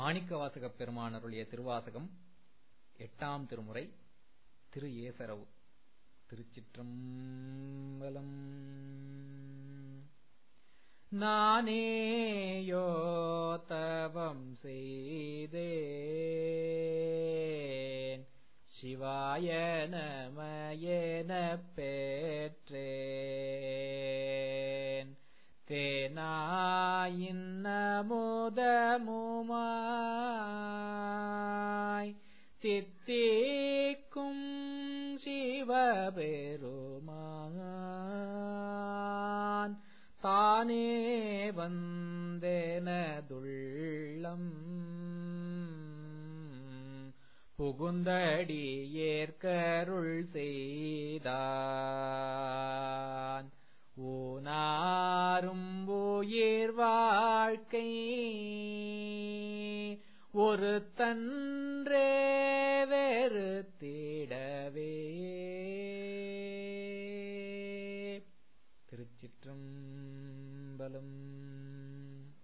மாணிக்கவாசகப் பெருமான் அருளிய திருவாசகம் எட்டாம் திருமுறை திரு ஏசரவு திருச்சிற்றம்பலம் நானேயோ தவம் செய்தேன் சிவாய நமயன பெற்றேன் தேனாயின் நமுதமுமாய் தித்திக்கும் சிவபெருமான் தானே வந்தெனதுள்ளம் புகுந்தடி ஏற்கருள் செய்தான் ஊனாரும் உயிர் வாழ்க்கை ஒரு தன்றே வெறுத்திடவே திருச்சிற்றம்பலம்